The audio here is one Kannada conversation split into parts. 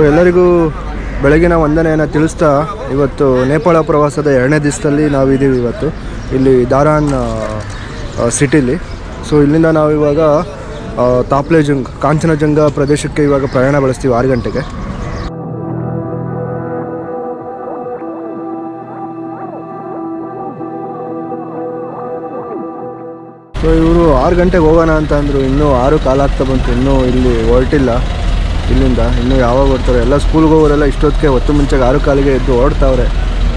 ಎಲ್ಲರಿಗೂ ಬೆಳಗಿನ ವಂದನೆಯನ್ನು ತಿಳಿಸ್ತಾ ಇವತ್ತು ನೇಪಾಳ ಪ್ರವಾಸದ ಎರಡನೇ ದಿವಸದಲ್ಲಿ ನಾವಿದ್ದೀವಿ ಇವತ್ತು ಇಲ್ಲಿ ದಾರಾನ್ ಸಿಟಿಲಿ ಸೊ ಇಲ್ಲಿಂದ ನಾವು ಇವಾಗ ಆ, ತಾಪ್ಲೆಜುಂಗ್ ಕಾಂಚನಜಂಗ ಪ್ರದೇಶಕ್ಕೆ ಇವಾಗ ಪ್ರಯಾಣ ಬೆಳೆಸ್ತೀವಿ ಆರು ಗಂಟೆಗೆ ಸೊ ಇವರು ಆರು ಗಂಟೆಗೆ ಹೋಗೋಣ ಅಂತ ಅಂದರು ಇನ್ನೂ ಆರು ಕಾಲಾಗ್ತಾ ಬಂತು ಇನ್ನೂ ಇಲ್ಲಿ ಹೊರಟಿಲ್ಲ ಇಲ್ಲಿಂದ ಇನ್ನೂ ಯಾವಾಗ ಬರ್ತಾರೆ ಎಲ್ಲ ಸ್ಕೂಲ್ಗೆ ಹೋಗೋರೆಲ್ಲ ಇಷ್ಟೊತ್ತಿಗೆ ಹೊತ್ತು ಮುಂಚೆಗೆ ಆರು ಕಾಲಿಗೆ ಎದ್ದು ಓಡ್ತಾವ್ರೆ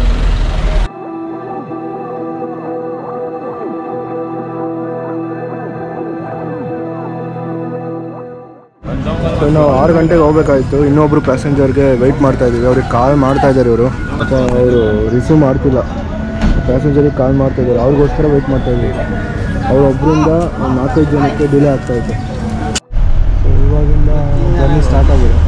ಸೊ ನಾವು ಆರು ಗಂಟೆಗೆ ಹೋಗ್ಬೇಕಾಯ್ತು ಇನ್ನೊಬ್ರು ಪ್ಯಾಸೆಂಜರ್ಗೆ ವೆಯ್ಟ್ ಮಾಡ್ತಾ ಇದ್ದೀವಿ ಅವ್ರಿಗೆ ಕಾಲ್ ಮಾಡ್ತಾ ಇದ್ದಾರೆ ಇವರು ಅವರು ರಿಸೀವ್ ಮಾಡ್ತಿಲ್ಲ ಪ್ಯಾಸೆಂಜರಿಗೆ ಕಾಲ್ ಮಾಡ್ತಾ ಇದ್ದಾರೆ ಅವ್ರಿಗೋಸ್ಕರ ವೆಯ್ಟ್ ಮಾಡ್ತಾ ಇದ್ದೀವಿ ಅವರೊಬ್ಬರಿಂದ ಒಂದು ನಾಲ್ಕೈದು ಜನಕ್ಕೆ ಡಿಲೇ ಆಗ್ತಾ ಇತ್ತು ಸೊ ಇವಾಗಿಂದ ಜರ್ನಿ ಸ್ಟಾರ್ಟ್ ಆಗಿದೆ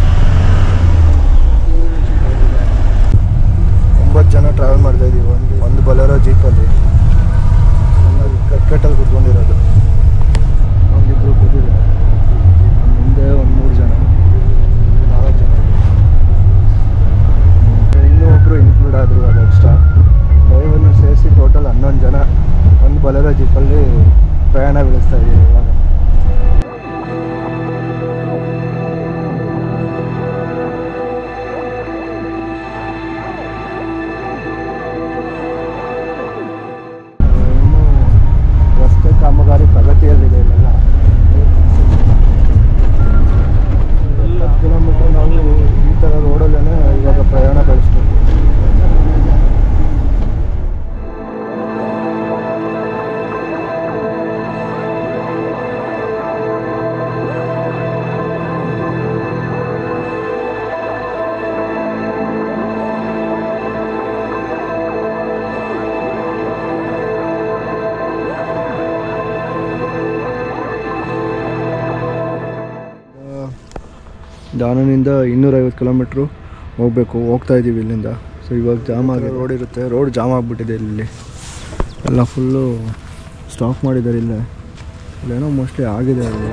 ಒಂಬತ್ತು ಜನ ಟ್ರಾವೆಲ್ ಮಾಡ್ತಾ ಇದ್ದೀವಿ ಒಂದು ಒಂದು ಬಲರೋ ಜೀಪಲ್ಲಿ ಕಟ್ಕಟ್ಟಲ್ಲಿ ಕುತ್ಕೊಂಡಿರೋದು ಒಂದಿಬ್ಬರು ಕೂತಿದ್ದಾರೆ ಮುಂದೆ ಒಂದು ಮೂರು ಜನ ನಾಲ್ಕು ಜನ ಇನ್ನೂ ಒಬ್ಬರು ಇನ್ಕ್ಲೂಡ್ ಆದರು ಅದು ಎಕ್ಸ್ಟ್ರಾ ಡ್ರೈವರ್ನ ಸೇರಿಸಿ ಟೋಟಲ್ ಹನ್ನೊಂದು ಜನ ಒಂದು ಬಲೆರೋ ಜೀಪಲ್ಲಿ ಪ್ರಯಾಣ ಬೆಳೆಸ್ತಾ ಇದ್ದೀವಿ ಇವಾಗ ಇನ್ನು ರಸ್ತೆ ಕಾಮಗಾರಿ ಪ್ರಗತಿಯಲ್ಲಿದೆ ಇಲ್ಲೆಲ್ಲ ಹತ್ತು ಕಿಲೋಮೀಟರ್ ನಾವು ಈ ಥರ ರೋಡಲ್ಲೇ ಇವಾಗ ಪ್ರಯಾಣ ಬೆಳೆಸ್ತೀವಿ ದಾನನಿಂದ ಇನ್ನೂರೈವತ್ತು ಕಿಲೋಮೀಟ್ರು ಹೋಗಬೇಕು ಹೋಗ್ತಾ ಇದ್ದೀವಿ ಇಲ್ಲಿಂದ ಸೊ ಇವಾಗ ಜಾಮ್ ಆಗಿ ರೋಡ್ ಇರುತ್ತೆ ರೋಡ್ ಜಾಮ್ ಆಗಿಬಿಟ್ಟಿದೆ ಇಲ್ಲಿ ಎಲ್ಲ ಫುಲ್ಲು ಸ್ಟಾಪ್ ಮಾಡಿದ್ದಾರೆ ಇಲ್ಲೇ ಇಲ್ಲೇನೋ ಮೋಸ್ಟ್ಲಿ ಆಗಿದೆ ಅಲ್ಲಿ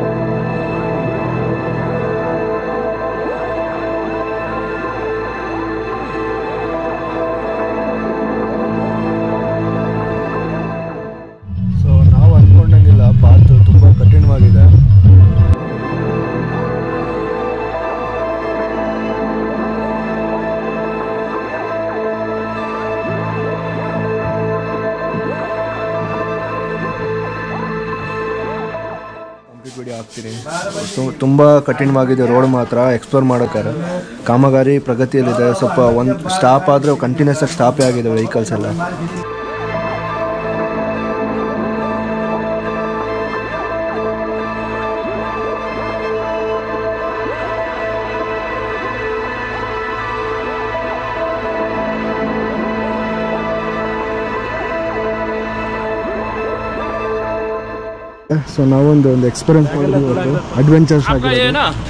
ಸೊ ನಾವು ಅಂದ್ಕೊಂಡಂಗಿಲ್ಲ ಪಾತು ತುಂಬ ಕಠಿಣವಾಗಿದೆ ಕಂಪ್ಲೀಟ್ ವಿಡಿಯೋ ಹಾಕ್ತೀನಿ ತು- ತುಂಬ ಕಠಿಣವಾಗಿದೆ ರೋಡ್ ಮಾತ್ರ ಎಕ್ಸ್ಪ್ಲೋರ್ ಮಾಡೋಕ್ಕಾರೆ ಕಾಮಗಾರಿ ಪ್ರಗತಿಯಲ್ಲಿದೆ ಸ್ವಲ್ಪ ಒಂದು ಸ್ಟಾಪ್ ಆದರೆ ಕಂಟಿನ್ಯೂಸ್ ಆಗಿ ಸ್ಟಾಪೇ ಆಗಿದೆ ವೆಹಿಕಲ್ಸ್ ಎಲ್ಲ ಸೊ ನಾವೊಂದು ಒಂದು ಎಕ್ಸ್ಪೀರಿಯನ್ಸ್ ಮಾಡಿದ್ವಿ ಇವತ್ತು ಅಡ್ವೆಂಚರ್ಸ್ ಆಗಿದೆ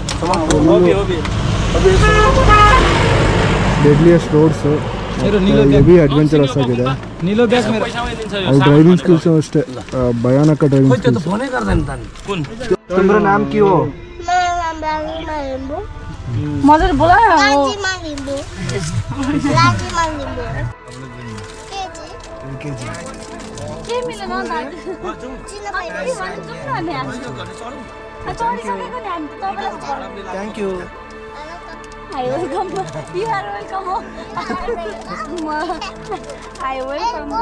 ಡೆಡ್ಲಿಯಸ್ಟ್ ರೋಡ್ಸು ಹೆವಿ ಅಡ್ವೆಂಚರಸ್ ಆಗಿದೆ नीलो बैग मेरा ಅವ್ರ ಡ್ರೈವಿಂಗ್ ಸ್ಕಿಲ್ಸ್ ಅಷ್ಟೇ ಆ, ಭಯಾನಕ ಡ್ರೈವಿಂಗ್ ಸ್ಕಿಲ್ಸ್ फोन कर देना कौन तुम्हारा नाम क्यों हो मदर बोला है वो Lagi mangindo. Lagi mangindo. Keji. के मिले न दाजु Sino pa के भन्नु जाउँ न हामी हामी चढिसकेको नि हामी त तपाईँलाई thank you hi welcome you are welcome हो हाई वेलकम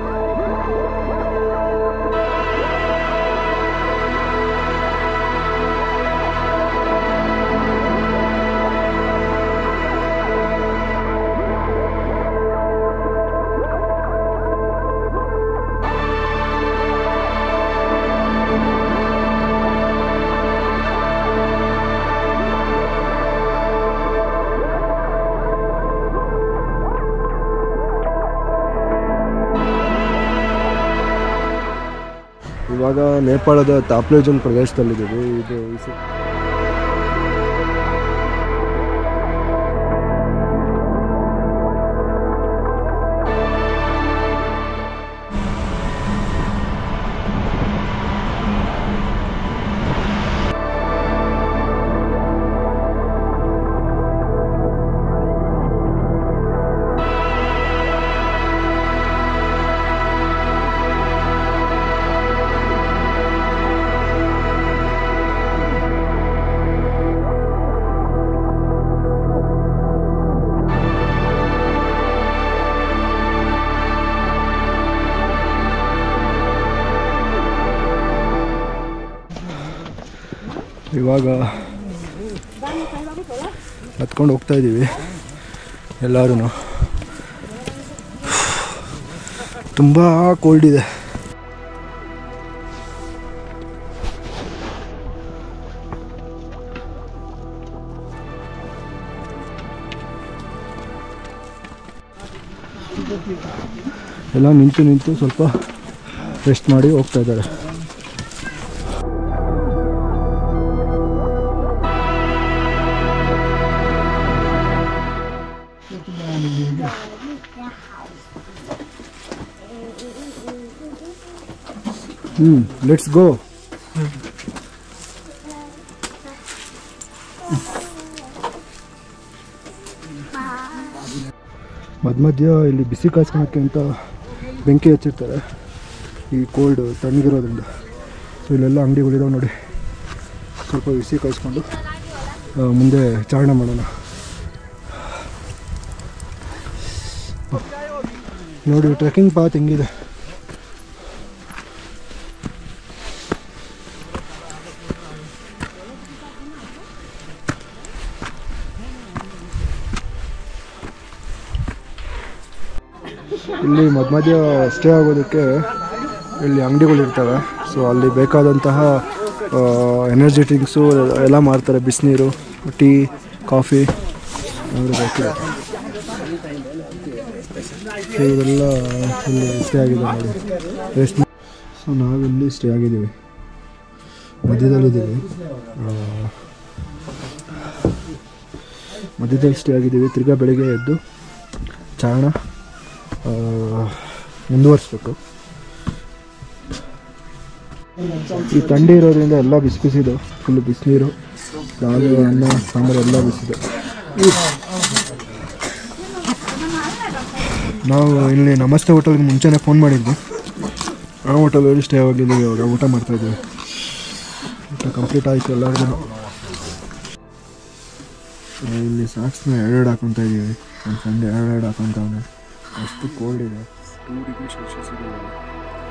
ಇವಾಗ ನೇಪಾಳದ ತಾಪ್ಲೇಜನ್ ಪ್ರದೇಶದಲ್ಲಿದ್ದೀವಿ ಇದು ಈ ಸಿ- ಇವಾಗ ಹತ್ಕೊಂಡು ಹೋಗ್ತಾ ಇದ್ದೀವಿ ಎಲ್ಲರೂ ತುಂಬ ಕೋಲ್ಡ್ ಇದೆ ಎಲ್ಲ ನಿಂತು ನಿಂತು ಸ್ವಲ್ಪ ರೆಸ್ಟ್ ಮಾಡಿ ಹೋಗ್ತಾ ಇದ್ದಾರೆ ಹ್ಞೂ ಲೆಟ್ಸ್ ಗೋ ಮಧ್ಯ ಮಧ್ಯ ಇಲ್ಲಿ ಬಿಸಿ ಕಾಯ್ಸ್ಕೊಳಕ್ಕೆ ಅಂತ ಬೆಂಕಿ ಹಚ್ಚಿರ್ತಾರೆ ಈ ಕೋಲ್ಡ್ ತಣ್ಣಗಿರೋದ್ರಿಂದ ಸೊ ಇಲ್ಲೆಲ್ಲ ಅಂಗಡಿಗಳಿದಾವೆ ನೋಡಿ ಸ್ವಲ್ಪ ಬಿಸಿ ಕಾಯಿಸ್ಕೊಂಡು ಆ, ಮುಂದೆ ಚಾರಣ ಮಾಡೋಣ ನೋಡಿ ಟ್ರೆಕ್ಕಿಂಗ್ ಪಾತ್ ಹೆಂಗಿದೆ ಇಲ್ಲಿ ಮಧ್ಯ ಮಧ್ಯ ಸ್ಟೇ ಆಗೋದಕ್ಕೆ ಇಲ್ಲಿ ಅಂಗಡಿಗಳಿರ್ತವೆ ಸೊ ಅಲ್ಲಿ ಬೇಕಾದಂತಹ ಎನರ್ಜಿ ಡ್ರಿಂಕ್ಸು ಎಲ್ಲ ಮಾರ್ತಾರೆ ಬಿಸಿನೀರು ಟೀ ಕಾಫಿ ಅಂದರೆ ಬೇಕಿದೆ ಸೊ ಇವೆಲ್ಲ ಇಲ್ಲಿ ಸ್ಟೇ ಆಗಿದೆ ನೋಡಿ ರೆಸ್ಟ್ ಸೊ ನಾವಿಲ್ಲಿ ಸ್ಟೇ ಆಗಿದ್ದೀವಿ ಮಧ್ಯದಲ್ಲಿದ್ದೀವಿ ಆ, ಮಧ್ಯದಲ್ಲಿ ಸ್ಟೇ ಆಗಿದ್ದೀವಿ ತಿರ್ಗಾ ಬೆಳಿಗ್ಗೆ ಎದ್ದು ಚಾರಣ ಆ, ಮುಂದುವರಿಸ್ಬೇಕು ಈ ಥಂಡಿ ಇರೋದ್ರಿಂದ ಎಲ್ಲ ಬಿಸಿ ಬಿಸಿದು ಫುಲ್ ಬಿಸಿನೀರು ಹಾಲು ಅನ್ನ ಸಾಂಬಾರು ಎಲ್ಲ ಬಿಸಿದೆ ನಾವು ಇಲ್ಲಿ ನಮಸ್ತೆ ಹೋಟೆಲ್ಗೆ ಮುಂಚೆನೇ ಫೋನ್ ಮಾಡಿದ್ವಿ ಆ ಹೋಟೆಲಲ್ಲಿ ಸ್ಟೇ ಆಗಿದ್ದೀವಿ ಇವಾಗ ಊಟ ಮಾಡ್ತಾ ಇದ್ದೀವಿ ಊಟ ಕಂಪ್ಲೀಟ್ ಆಯಿತು ಎಲ್ಲರಿಗೂ ಇಲ್ಲಿ ಸಾಕ್ಸ್ನ ಎರಡೆರಡು ಹಾಕೊತಾ ಇದ್ದೀವಿ ನನ್ನ ಫ್ರೆಂಡ್ ಎರಡೆರಡು ಹಾಕೊತಾವನೆ ಅಷ್ಟು ಕೋಲ್ಡ್ ಇದೆ ಟೂ ಡಿಗ್ರಿ ಸೆಲ್ಸಿಯಸ್ ಇದೆ ಇವಾಗ.